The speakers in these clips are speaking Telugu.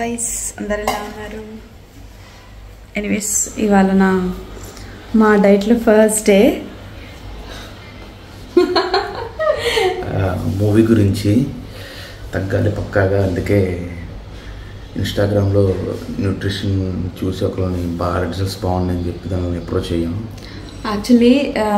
గాయస్ అందరు ఎలా ఉన్నారు ఎనీవేస్ ఇవాళ నా మా డైట్లో ఫస్ట్ డే మూవీ గురించి తగ్గాలి పక్కాగా అందుకే ఇన్స్టాగ్రామ్లో న్యూట్రిషన్ చూసి ఒకరిని బాగా రిజల్ట్స్ బాగున్నాయని చెప్పి దాన్ని అప్రోచ్ అయ్యాం యాక్చువల్లీ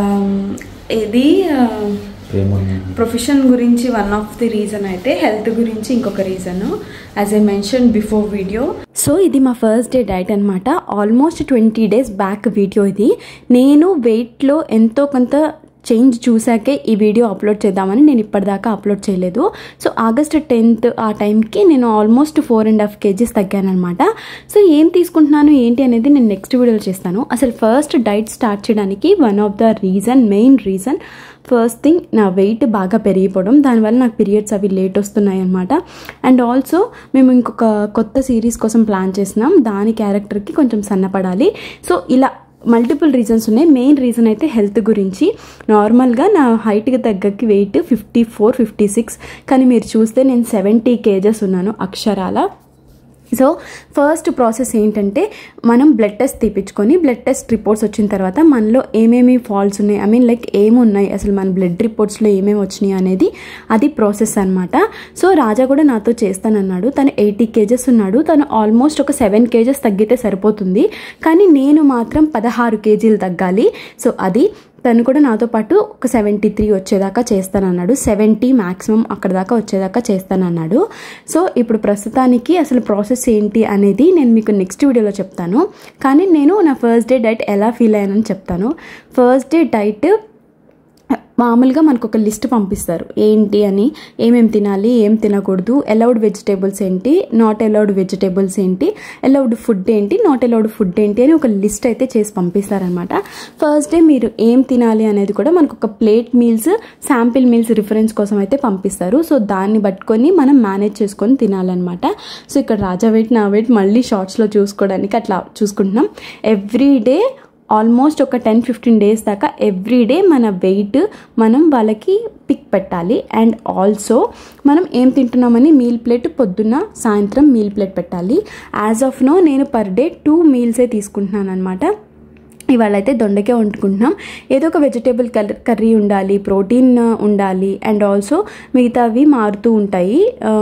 ఇది ప్రేమ ప్రొఫెషన్ గురించి వన్ ఆఫ్ ది రీజన్ అయితే హెల్త్ గురించి ఇంకొక reason as I mention before video so ఇది మా ఫస్ట్ డే డైట్ అనమాట almost twenty days back video ఇది నేను వెయిట్లో ఎంతో కొంత చేంజ్ చూసాకే ఈ వీడియో అప్లోడ్ చేద్దామని నేను ఇప్పటిదాకా అప్లోడ్ చేయలేదు సో ఆగస్ట్ టెన్త్ ఆ టైంకి నేను almost four and half kgs తగ్గాను అనమాట సో ఏం తీసుకుంటున్నాను ఏంటి అనేది నేను నెక్స్ట్ వీడియోలో చేస్తాను అసలు ఫస్ట్ డైట్ స్టార్ట్ చేయడానికి one of the reason main reason first thing నా వెయిట్ బాగా పెరిగిపోవడం దానివల్ల నాకు పీరియడ్స్ అవి లేట్ వస్తున్నాయి అనమాట అండ్ ఆల్సో మేము ఇంకొక కొత్త సిరీస్ కోసం ప్లాన్ చేసినాం దాని క్యారెక్టర్కి కొంచెం సన్నపడాలి సో ఇలా మల్టిపుల్ రీజన్స్ ఉన్నాయి మెయిన్ రీజన్ అయితే హెల్త్ గురించి నార్మల్గా నా హైట్కి తగ్గకి weight fifty four fifty six కానీ మీరు చూస్తే నేను సెవెంటీ కేజెస్ ఉన్నాను అక్షరాల సో ఫస్ట్ ప్రాసెస్ ఏంటంటే మనం బ్లడ్ టెస్ట్ తీపించుకొని బ్లడ్ టెస్ట్ రిపోర్ట్స్ వచ్చిన తర్వాత మనలో ఏమేమి ఫాల్ట్స్ ఉన్నాయి ఐ మీన్ లైక్ ఏమున్నాయి అసలు మన బ్లడ్ రిపోర్ట్స్లో ఏమేమి వచ్చినాయి అనేది అది ప్రాసెస్ అనమాట సో రాజా కూడా నాతో చేస్తానన్నాడు తను ఎయిటీ కేజెస్ ఉన్నాడు తను ఆల్మోస్ట్ ఒక సెవెన్ కేజెస్ తగ్గితే సరిపోతుంది కానీ నేను మాత్రం పదహారు కేజీలు తగ్గాలి సో అది తను కూడా నాతో పాటు ఒక సెవెంటీ త్రీ వచ్చేదాకా చేస్తానన్నాడు సెవెంటీ మ్యాక్సిమం అక్కడ దాకా వచ్చేదాకా చేస్తానన్నాడు సో ఇప్పుడు ప్రస్తుతానికి అసలు ప్రాసెస్ ఏంటి అనేది నేను మీకు నెక్స్ట్ వీడియోలో చెప్తాను కానీ నేను నా ఫస్ట్ డే డైట్ ఎలా ఫీల్ అయ్యానని చెప్తాను ఫస్ట్ డే డైట్ మామూలుగా మనకు ఒక లిస్ట్ పంపిస్తారు ఏంటి అని ఏమేమి తినాలి ఏం తినకూడదు అలౌడ్ వెజిటేబుల్స్ ఏంటి నాట్ అలౌడ్ వెజిటేబుల్స్ ఏంటి అలౌడ్ ఫుడ్ ఏంటి నాట్ అలౌడ్ ఫుడ్ ఏంటి అని ఒక లిస్ట్ అయితే చేసి పంపిస్తారనమాట ఫస్ట్ డే మీరు ఏం తినాలి అనేది కూడా మనకు ఒక plate meals sample meals reference కోసం అయితే పంపిస్తారు సో దాన్ని పట్టుకొని మనం మేనేజ్ చేసుకొని తినాలన్నమాట సో ఇక్కడ రాజా వెయిట్ నా వెయిట్ మళ్ళీ షార్ట్స్లో చూసుకోవడానికి అట్లా చూసుకుంటున్నాం ఎవ్రీ డే ఆల్మోస్ట్ ఒక టెన్ ఫిఫ్టీన్ డేస్ దాకా ఎవ్రీ డే మన వెయిట్ మనం వాళ్ళకి పిక్ పెట్టాలి అండ్ ఆల్సో మనం ఏం తింటున్నామని మీల్ ప్లేట్ పొద్దున్న సాయంత్రం మీల్ ప్లేట్ పెట్టాలి యాజ్ ఆఫ్ నో నేను పర్ డే టూ మీల్సే తీసుకుంటున్నాను అనమాట ఇవాళ అయితే దొండకే వండుకుంటున్నాం ఏదో ఒక వెజిటేబుల్ కర్రీ ఉండాలి ప్రోటీన్ ఉండాలి అండ్ ఆల్సో మిగతావి మారుతూ ఉంటాయి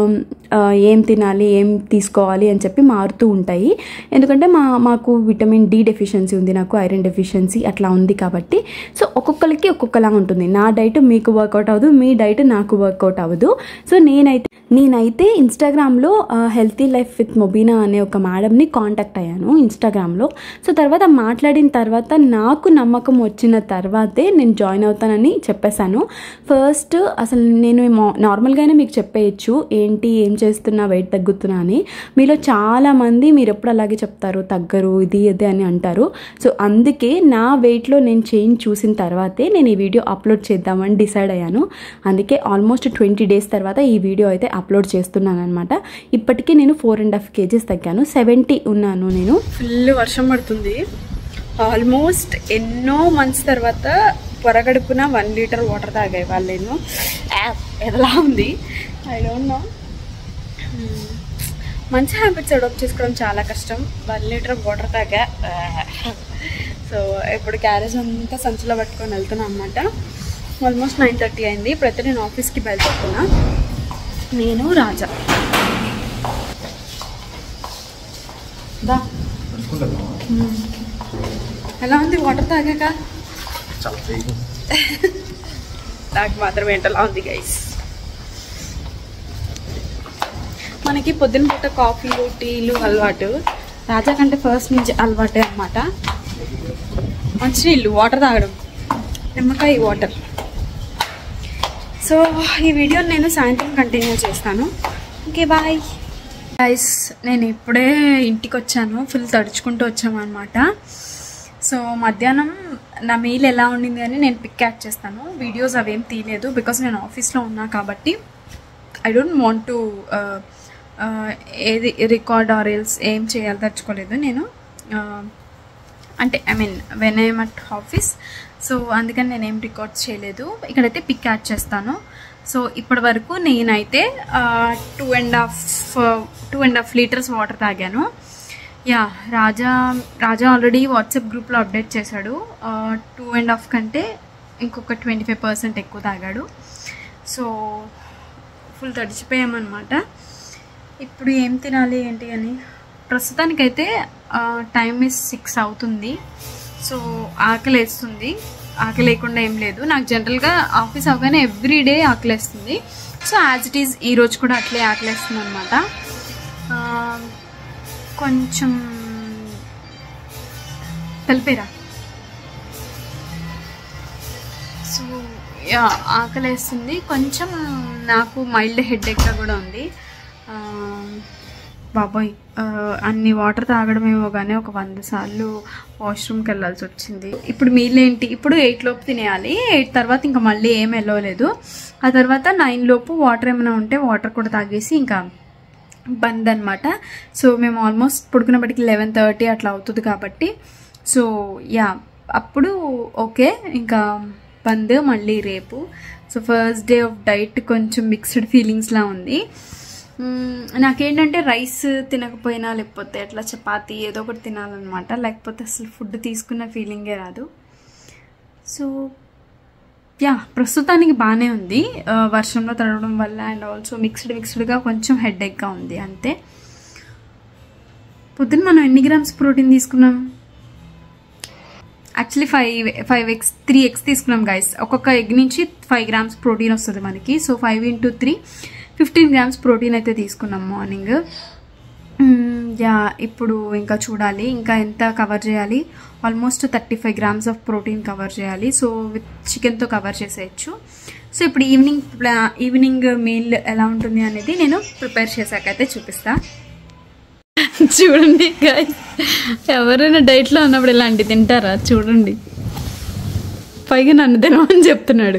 ఏం తినాలి ఏం తీసుకోవాలి అని చెప్పి మారుతూ ఉంటాయి ఎందుకంటే మా మాకు విటమిన్ డి డెఫిషియన్సీ ఉంది నాకు ఐరన్ డెఫిషియన్సీ అట్లా ఉంది కాబట్టి సో ఒక్కొక్కరికి ఒక్కొక్కలా ఉంటుంది నా డైట్ మీకు వర్కౌట్ అవ్వదు మీ డైట్ నాకు వర్కౌట్ అవ్వదు సో నేనైతే నేనైతే ఇన్స్టాగ్రామ్లో హెల్తీ లైఫ్ విత్ మొబీనా అనే ఒక మేడంని కాంటాక్ట్ అయ్యాను ఇన్స్టాగ్రామ్లో సో తర్వాత మాట్లాడిన తర్వాత నాకు నమ్మకం వచ్చిన తర్వాతే నేను జాయిన్ అవుతానని చెప్పేశాను ఫస్ట్ అసలు నేను నార్మల్గానే మీకు చెప్పేయచ్చు ఏంటి ఏం చేస్తున్నా వెయిట్ తగ్గుతున్నా అని మీలో చాలామంది మీరు ఎప్పుడు అలాగే చెప్తారు తగ్గరు ఇది ఇది అని అంటారు సో అందుకే నా వెయిట్లో నేను చేంజ్ చూసిన తర్వాతే నేను ఈ వీడియో అప్లోడ్ చేద్దామని డిసైడ్ అయ్యాను అందుకే ఆల్మోస్ట్ ట్వంటీ డేస్ తర్వాత ఈ వీడియో అయితే అప్లోడ్ చేస్తున్నాను అనమాట ఇప్పటికీ నేను ఫోర్ అండ్ హాఫ్ కేజీస్ తగ్గాను సెవెంటీ ఉన్నాను నేను ఫుల్ వర్షం పడుతుంది ఆల్మోస్ట్ ఎన్నో మంత్స్ తర్వాత పొరగడుపున వన్ లీటర్ వాటర్ తాగాయి వాళ్ళు నేను ఎలా ఉంది ఐ డోంట్ నో మంచి హ్యాబిట్స్ అడాప్ట్ చేసుకోవడం చాలా కష్టం వన్ లీటర్ వాటర్ తాగా సో ఇప్పుడు క్యారేజ్ అంతా సంచిలో పట్టుకొని వెళ్తున్నాను అనమాట ఆల్మోస్ట్ నైన్ థర్టీ అయింది ఇప్పుడైతే నేను ఆఫీస్కి బయలుదేరుతున్నా నేను రాజా దా ఎలా ఉంది వాటర్ తాగాక నాకు మాత్రం ఏంటలా ఉంది గైస్ మనకి పొద్దున పూట కాఫీలు టీలు అలవాటు రాజా కంటే ఫస్ట్ నుంచి అలవాటే అనమాట మంచినీళ్ళు వాటర్ తాగడం నిమ్మకాయ వాటర్ సో ఈ వీడియోని నేను సాయంత్రం కంటిన్యూ చేస్తాను ఓకే బాయ్ గైస్ నేను ఇప్పుడే ఇంటికి వచ్చాను ఫుల్ తడుచుకుంటూ వచ్చామన్నమాట సో మధ్యాహ్నం నా మీల్ ఎలా ఉండింది అని నేను పిక్ యాడ్ చేస్తాను వీడియోస్ అవేం తీయలేదు బికాస్ నేను ఆఫీస్లో ఉన్నా కాబట్టి ఐ డోంట్ వాంట్ టు ఏది రికార్డ్ ఆర్ ఎల్స్ ఏం చేయదలుచుకోలేదు నేను అంటే I mean when I'm at office so అందుకని నేను ఏం రికార్డ్స్ చేయలేదు ఇక్కడైతే పిక్ యాడ్ చేస్తాను సో ఇప్పటి వరకు నేనైతే two and half two and half litres water తాగాను yeah Raja Raja already WhatsApp గ్రూప్లో అప్డేట్ చేశాడు టూ అండ్ హాఫ్ కంటే ఇంకొక ట్వంటీ ఫైవ్ పర్సెంట్ ఎక్కువ తాగాడు సో ఫుల్ తడిచిపోయామన్నమాట ఇప్పుడు ఏం తినాలి ఏంటి అని ప్రస్తుతానికైతే టైం ఇస్ సిక్స్ అవుతుంది సో ఆకలి వేస్తుంది ఆకలి లేకుండా ఏం లేదు నాకు జనరల్గా ఆఫీస్ అవగానే ఎవ్రీ డే ఆకలి వేస్తుంది సో యాజ్ ఇట్ ఈజ్ ఈరోజు కూడా అట్లే ఆకలి వేస్తుంది అనమాట కొంచెం కలిపేరా సో యా ఆకలి వేస్తుంది కొంచెం నాకు మైల్డ్ హెడ్ఏక్గా కూడా ఉంది ఆ, బాబోయ్ ఆ, అన్ని వాటర్ తాగడమేమో కానీ ఒక వంద సార్లు వాష్రూమ్కి వెళ్ళాల్సి వచ్చింది ఇప్పుడు మీలేంటి ఇప్పుడు ఎయిట్ లోపు తినేయాలి ఎయిట్ తర్వాత ఇంకా మళ్ళీ ఏం వెళ్ళలేదు ఆ తర్వాత నైన్ లోపు వాటర్ ఏమైనా ఉంటే వాటర్ కూడా తాగేసి ఇంకా బంద్ అనమాట సో మేము ఆల్మోస్ట్ పడుకున్నప్పటికి లెవెన్ థర్టీ అట్లా అవుతుంది కాబట్టి సో యా అప్పుడు ఓకే ఇంకా బంద్ మళ్ళీ రేపు so first day of diet కొంచెం మిక్స్డ్ ఫీలింగ్స్లా ఉంది మ్మ్, నాకేంటంటే రైస్ తినకపోయినా లేకపోతే అట్లా చపాతీ ఏదో ఒకటి తినాలన్నమాట లేకపోతే అసలు ఫుడ్ తీసుకున్న ఫీలింగే రాదు సో యా ప్రస్తుతానికి బాగానే ఉంది ఆ, వర్షంలో తడవడం వల్ల అండ్ ఆల్సో మిక్స్డ్ మిక్స్డ్గా కొంచెం హెడ్ ఎక్గా ఉంది అంతే పొద్దున్న మనం ఎన్ని గ్రామ్స్ ప్రోటీన్ తీసుకున్నాం actually five five eggs three eggs తీసుకున్నాం గైస్ ఒక్కొక్క ఎగ్ నుంచి ఫైవ్ గ్రామ్స్ ప్రోటీన్ వస్తుంది మనకి so five into three fifteen grams protein అయితే తీసుకున్నాం మార్నింగ్ యా ఇప్పుడు ఇంకా చూడాలి ఇంకా ఎంత కవర్ చేయాలి almost thirty five grams of protein cover చేయాలి సో విత్ చికెన్తో కవర్ చేసేయచ్చు సో ఇప్పుడు ఈవినింగ్ ప్లా ఈవినింగ్ మీల్ ఎలా ఉంటుంది అనేది నేను ప్రిపేర్ చేశాకైతే చూపిస్తా చూడండి guys. ఎవరైనా డైట్లో ఉన్నప్పుడు ఇలాంటి తింటారా చూడండి పైగా నన్ను తినమని చెప్తున్నాడు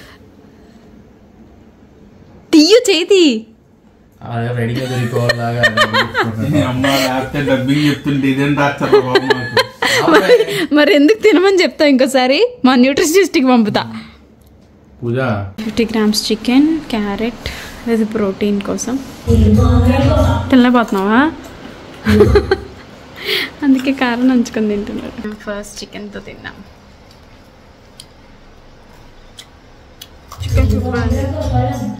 తీయు చేతి అదే రెడీగా దొరికిపోవాలాగా అమ్మ లేకపోతే డబ్బింగ్ చెప్తుంటే ఇదేం రాస్తారు బాబు మాకు మరి ఎందుకు తినమని చెప్తా ఇంకోసారి మా న్యూట్రిషనిస్ట్కి పంపుతా Pooja fifty grams chicken carrot ఇది ప్రోటీన్ కోసం తినలేకపోతున్నావా అందుకే కారం నంచుకొని తింటున్నాడు ఫస్ట్ చికెన్తో తిన్నాం చికెన్ సూపర్